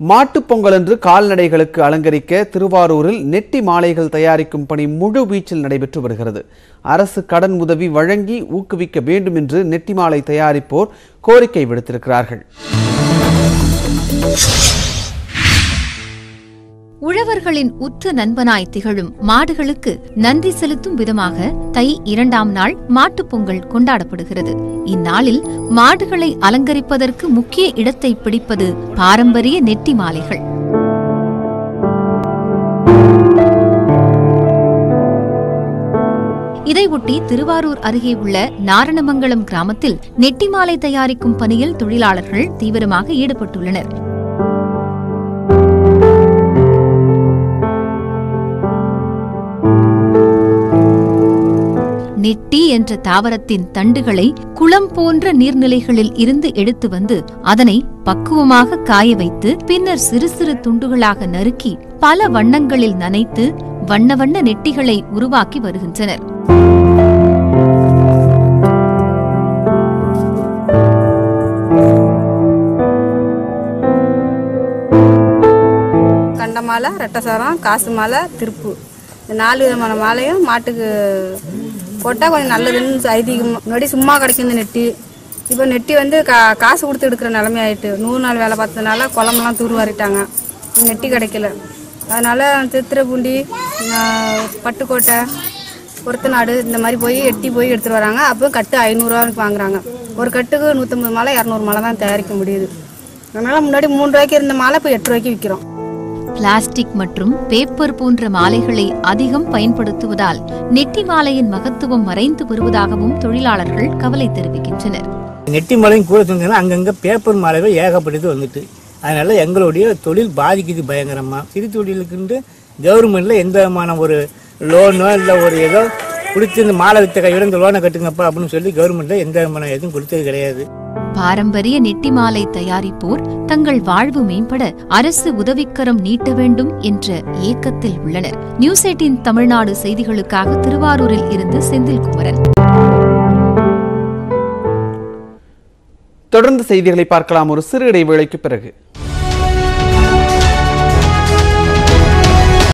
மாட்டுப் பொங்கலன்று கால்நடைகளுக்கு அலங்கரிக்க திருவாரூரில் நெட்டி மாலைகள் தயாரிக்கும் பணி முழு வீச்சில் நடைபெற்று வருகிறது அரசு கடன் உதவி வழங்கி ஊக்குவிக்க வேண்டும் என்று நெட்டி மாலை தயாரிப்போர் கோரிக்கை விடுத்திருக்கிறார்கள் உழவர்களின் உற்ற நண்பனாய் திகழும் மாடுகளுக்கு நன்றி செலுத்தும் விதமாக தை இரண்டாம் நாள் மாட்டுப் பொங்கல் கொண்டாடப்படுகிறது இந்நாளில் மாடுகளை அலங்கரிப்பதற்கு முக்கிய இடத்தை பிடிப்பது பாரம்பரிய நெட்டி மாலைகள் இதையொட்டி திருவாரூர் அருகே உள்ள நாரணமங்கலம் கிராமத்தில் நெட்டி மாலை தயாரிக்கும் பணியில் தொழிலாளர்கள் தீவிரமாக ஈடுபட்டுள்ளனர் நெட்டி என்ற தாவரத்தின் தண்டுகளை குளம் போன்ற நீர்நிலைகளில் இருந்து எடுத்து வந்து அதனை பக்குவமாக காய வைத்து பின்னர் சிறு சிறு துண்டுகளாக நறுக்கி பல வண்ணங்களில் நனைத்து வண்ண வண்ண நெட்டிகளை உருவாக்கி வருகின்றனர் கண்ட மாலை ரெட்டசாரம் காசு மாலை திருப்பு இந்த நாலு விதமான மாலையும் மாட்டுக்கு போட்டால் கொஞ்சம் நல்லதுன்னு ஐதீகம் முன்னாடி சும்மா கிடைக்கும் இந்த நெட்டி இப்போ நெட்டி வந்து கா காசு கொடுத்து எடுக்கிற நிலைமை ஆயிட்டு நூறு நாள் வேலை பார்த்ததுனால குழம்புலாம் தூர்வாரிட்டாங்க நெட்டி கிடைக்கல அதனால் திருத்துறைப்பூண்டி ஆஹ், பட்டுக்கோட்டை பொருத்தநாடு இந்த மாதிரி போய் எட்டி போய் எடுத்துகிட்டு வராங்க அப்போ கட்டு ஐநூறுரூவாய்க்கு வாங்குறாங்க ஒரு கட்டுக்கு நூற்றம்பது மாலை இரநூறு மாலை தான் தயாரிக்க முடியுது அதனால் முன்னாடி மூணு ரூபாய்க்கு இருந்த மாலை இப்போ எட்டு ரூபாய்க்கு விற்கிறோம் பிளாஸ்டிக் மற்றும் பேப்பர் போன்ற மாலைகளை அதிகம் பயன்படுத்துவதால் நெட்டி மாலையின் மகத்துவம் மறைந்து வருவதாகவும் தொழிலாளர்கள் கவலை தெரிவிக்கின்றனர் நெட்டி மலையும் கூட சொன்னீங்கன்னா அங்கங்கே பேப்பர் மாலைகள் ஏகப்பட்டது வந்துட்டு அதனால எங்களுடைய தொழில் பாதிக்குது பயங்கரமா சிறு தொழிலுக்குண்டு கவர்மெண்ட்ல எந்த விதமான ஒரு லோனோ இல்லை ஒரு ஏதோ கொடுத்து இந்த மாலை வித்த கையோட இந்த லோனை கட்டுங்கப்பா அப்படின்னு சொல்லி கவர்மெண்ட்ல எந்த விதமான எதுவும் கொடுத்தது கிடையாது பாரம்பரிய நெட்டி மாலை தயாரிப்போர் தங்கள் வாழ்வு மேம்பட அரசு உதவிக்கரம் நீட்ட வேண்டும் என்ற ஏக்கத்தில் உள்ளனர் நியூஸ் எயிட்டின் தமிழ்நாடு செய்திகளுக்காக திருவாரூரில் இருந்து செந்தில்குமரன் தொடர்ந்து செய்திகளை பார்க்கலாம் ஒரு சிறு இடைவேளைக்கு பிறகு